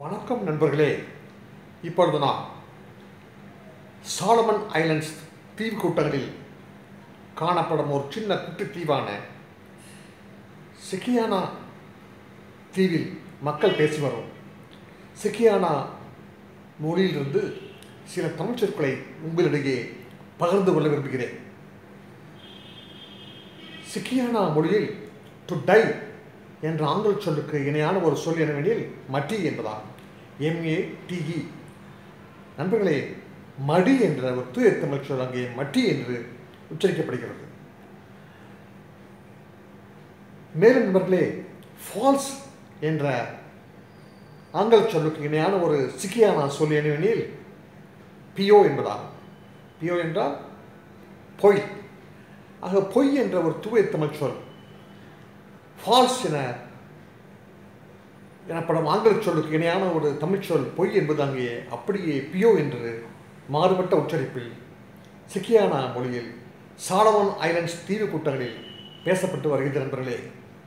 வணக்கம் நண்பர்களே இப்பொழுது நான் சாலமன் ஐலண்ட்ஸ் தீவு கூட்டங்களில் காணப்படும் ஒரு சின்ன குட்டி தீவான சிக்கியானா தீவில் மக்கள் பேசி வரும் சிக்கியானா மொழியிலிருந்து சில தமிழ் சொற்களை உங்களிடையே பகிர்ந்து கொள்ள விரும்புகிறேன் சிக்கியானா மொழியில் டு டை என்ற ஆங்கில சொல்லுக்கு இணையான ஒரு சொல் என்னவெனில் மட்டி என்பதாகும் எம்ஏ டிஇ நண்பர்களே மடி என்ற ஒரு தூய தமிழ் சொல் அங்கே மட்டி என்று உச்சரிக்கப்படுகிறது மேலும் நண்பர்களே ஃபால்ஸ் என்ற ஆங்கில சொல்லுக்கு இணையான ஒரு சிக்கியானா சொல் என்னவெனில் பியோ என்பதாகும் பியோ என்றால் பொய் ஆக பொய் என்ற ஒரு தூய தமிழ் சொல் ஃபால்ஸ் என எனப்படும் ஆங்கில சொல்லுக்கு இணையான ஒரு தமிழ் சொல் பொய் என்பது அங்கே அப்படியே பியோ என்று மாறுபட்ட உச்சரிப்பில் சிக்கியானா மொழியில் சாலமன் ஐலண்ட்ஸ் தீவு கூட்டங்களில் பேசப்பட்டு வருகிறது நண்பர்களே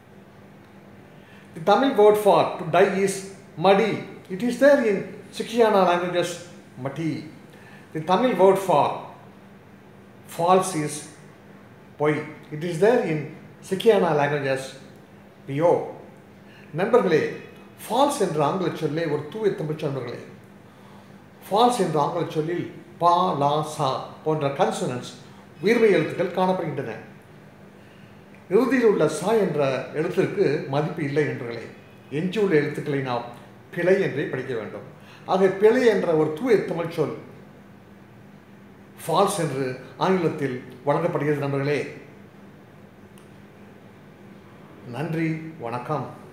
the Tamil word for to die is மடி இட் இஸ் தேர் இன் சிக்கியானா லாங்குவேஜஸ் மட்டி the Tamil word for false is பொய் இட் இஸ் தேர் இன் சிக்கியானா லாங்குவேஜஸ் பியோ நண்பர்களே ஃபால்ஸ் என்ற ஆங்கில சொல்லே ஒரு தூய தமிழ் நண்பர்களே ஃபால்ஸ் என்ற ஆங்கில சொல்லில் பா லா சா போன்ற கன்சனன்ஸ் உயிர்மை எழுத்துக்கள் காணப்படுகின்றன இறுதியில் உள்ள சா என்ற எழுத்திற்கு மதிப்பு இல்லை நண்பர்களே எஞ்சியுள்ள எழுத்துக்களை நாம் பிழை என்றே படிக்க வேண்டும் ஆக பிழை என்ற ஒரு தூய தமிழ் சொல் ஃபால்ஸ் என்று ஆங்கிலத்தில் வழங்கப்படுகிறது நண்பர்களே நன்றி வணக்கம்